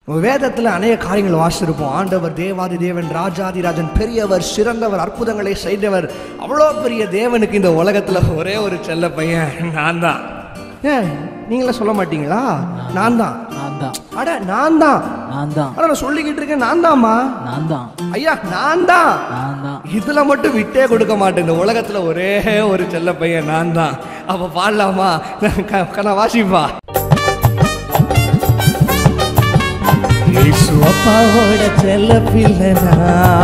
வேதத்தில் அநேக காரியங்கள் வாசிச்சிருப்போம் ஆண்டவர் தேவாதி தேவன் ராஜாதி ராஜன் பெரியவர் சிறந்தவர் அற்புதங்களை செய்தவர் அவ்வளோ பெரிய தேவனுக்கு இந்த உலகத்தில் ஒரே ஒரு செல்ல பையன் நான் தான் ஏன் நீங்களே சொல்ல மாட்டீங்களா நான் தான் நான் தான் அட நான் தான் நான் தான் அட நான் சொல்லிக்கிட்டு இருக்கேன் நான் தான்மா நான் தான் ஐயா நான் தான் நான் தான் இதுல மட்டும் விட்டே கொடுக்க மாட்டேன் இந்த உலகத்துல ஒரே ஒரு செல்ல பையன் நான் தான் அப்ப பாடலாமா க- கண்ணா வாசிப்பா இயேசு அப்பாவோட செல்ல பிள்ளைனா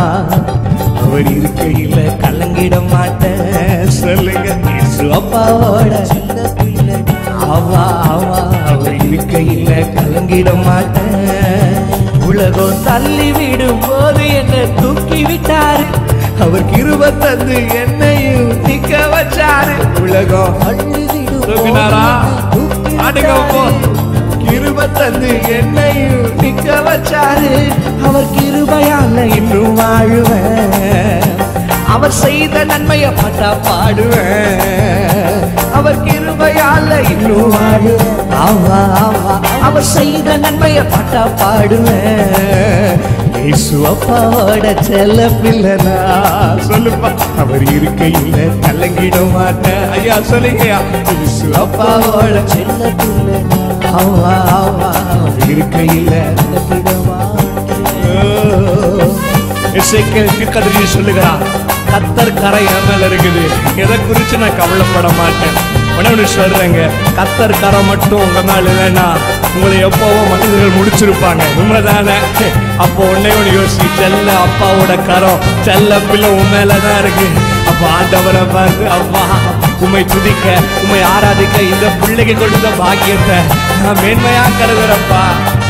அவர் இருக்கையில கலங்கிட மாட்டேன் சொல்லுங்க இயேசு அப்பாவோட செல்ல பிள்ளை ஆவா ஆவா அவர் இருக்கையில கலங்கிட மாட்டேன் உலகம் தள்ளி விடும் போது என்ன தூக்கி விட்டாரு அவர் கிருப தந்து என்னையும் நிக்க வச்சாரு உலகம் அள்ளி விடும் தூக்கினாரா ஆடுங்க அப்போ கிருப தந்து என்னையும் நிக்க வச்சாரு அவர் கிருபையால இன்னும் வாழுவேன் அவர் செய்த நன்மையை பட்டா பாடுவேன் அவர் கிருபையால இன்னும் வாழுவேன் ஆவா ஆவா அவர் செய்த நன்மையை பட்டா பாடுவேன் இயேசு அப்பாவோட செல்ல பிள்ளைனா சொல்லுப்பா அவர் இருக்கையில கலங்கிட மாட்டேன் ஐயா சொல்லுங்கய்யா இயேசு அப்பாவோட செல்ல பிள்ளைனா ஆவா ஆவா அவர் இருக்கையில கலங்கிட மாட்டேன் இசைக்கு கதிரி சொல்லுகிறான் கத்தர் கரை என் மேல இருக்குது எதை குறிச்சு நான் கவலைப்பட மாட்டேன் உடனே சொல்றேங்க கத்தர் கரை மட்டும் உங்க மேல இல்லைன்னா உங்களை எப்பவோ மனிதர்கள் முடிச்சிருப்பாங்க உண்மைதானே அப்போ உடனே ஒன்று யோசி செல்ல அப்பாவோட கரம் செல்ல பிள்ளை உன் மேலதான் இருக்கு அப்ப ஆண்டவரை பார்த்து அப்பா உண்மை துதிக்க உண்மை ஆராதிக்க இந்த பிள்ளைக்கு கொடுத்த பாக்கியத்தை நான் மேன்மையா கருதுறப்பா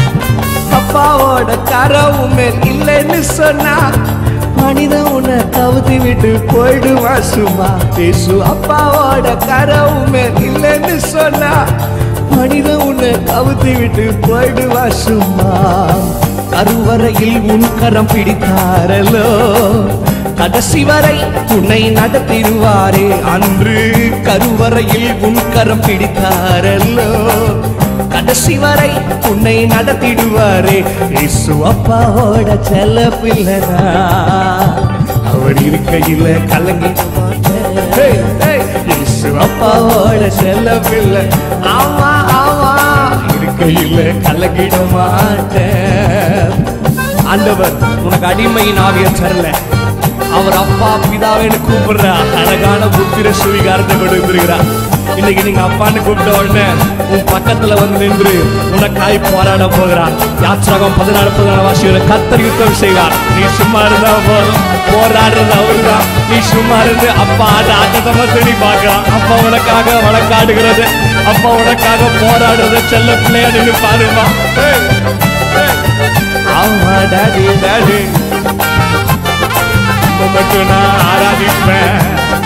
அப்பாவோட கரவும் மேல் இல்லைன்னு சொன்னா மனிதன் உன்னை கவுத்தி விட்டு போயிடுவா சும்மா பேசு அப்பாவோட கரவும் மேல் இல்லைன்னு சொன்னா மனிதன் உன்னை கவுத்தி விட்டு போயிடுவா சும்மா கருவறையில் உன் கரம் பிடித்தாரலோ கடைசி வரை உன்னை நடத்திடுவாரே அன்று கருவறையில் உன் கரம் பிடித்தாரல்லோ கடைசி வரை உன்னை நடத்திடுவாரே இயேசு அப்பாவோட செல்ல பிள்ளைனா அவர் இருக்கையில கலங்கி ஏய், ஏய், இயேசு அப்பாவோட செல்ல பிள்ளை ஆமா ஆமா இருக்கையில கலங்கிட மாட்டேன் ஆண்டவர் உனக்கு அடிமையின் ஆவிய தரல அவர் அப்பா பிதாவேன்னு கூப்பிடுற அழகான புத்திர சுவிகாரத்தை கொடுத்திருக்கிறார் இன்னைக்கு நீங்க அப்பான்னு கூப்பிட்ட உடனே உன் பக்கத்துல வந்து நின்று உனக்காய் போராட போகிறார் யாத்திராகம் பதினாறு பதினாறு வாசியோட கத்தர் யுத்தம் செய்வார் நீ சும்மா இருந்தா போதும் போராடுறது அவருதான் நீ சும்மா இருந்து அப்பா ஆட்ட ஆட்டத்தை மட்டும் நீ பார்க்கலாம் அப்பா உனக்காக வழக்காடுகிறது அப்பா உனக்காக போராடுறத செல்ல பிள்ளையா நின்று பாருமா ஏய், ஏய். ஆமா டாடி டாடி உம்மை மட்டும் நான் ஆராதிப்பேன்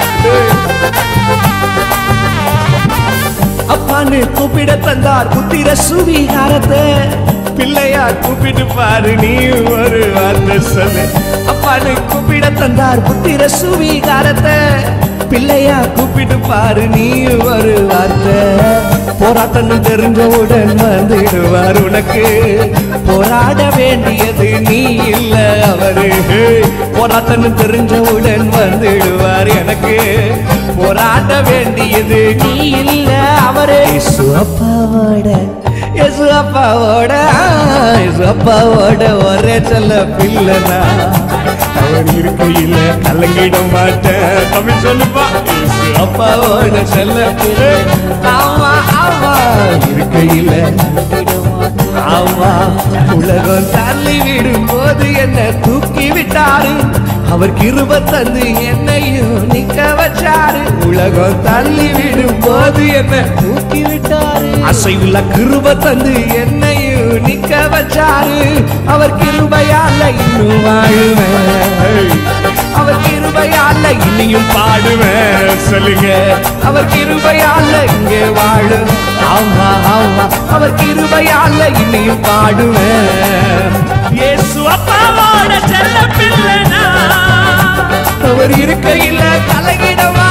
அப்பான்னு கூப்பிட தந்தார் புத்திர சுவீகாரத்தை பிள்ளையா கூப்பிட்டு பாரு நீ ஒரு வார்த்தை சொல்லு அப்பான்னு கூப்பிட தந்தார் புத்திர சுவீகாரத்தை பிள்ளையா கூப்பிட்டு பாரு நீ ஒரு வார்த்தை போராட்டம் தெரிஞ்சவுடன் வந்துடுவார் உனக்கு போராட வேண்டியது நீ இல்ல அவரு போராட்டம் தெரிஞ்சவுடன் வந்துடுவார் எனக்கு போராட வேண்டியது நீ இல்ல அவரே இயேசு அப்பாவோட இயேசு அப்பாவோட இயேசு அப்பாவோட ஒரே செல்ல பிள்ளைனா அவர் இருக்கையில கலங்கிட மாட்டேன் தமிழ் சொல்லுப்பா இயேசு அப்பாவோட செல்ல பிள்ளை ஆமா ஆமா இருக்கையில ஆமா உலகம் தள்ளி விடும் போது என்ன தூக்கி விட்டாரு அவர் கிருப தந்து என்னையும் நிக்க வச்சாரு உலகம் தள்ளி விடும் போது என்ன தூக்கி விட்டாரு அசைவுள்ள கிருப தந்து என்னையும் நிக்க வச்சாரு அவர் கிருபையால இன்னும் வாழுவேன் அவர் கிருபையால இன்னையும் பாடுவேன் சொல்லுங்க அவர் கிருபையால இங்கே வாழும் ஆமா ஆமா அவர் கிருபையால இன்னையும் பாடுவேன் இயேசு அப்பாவோட செல்ல பிள்ளைனா அவர் இருக்கையில கலகிட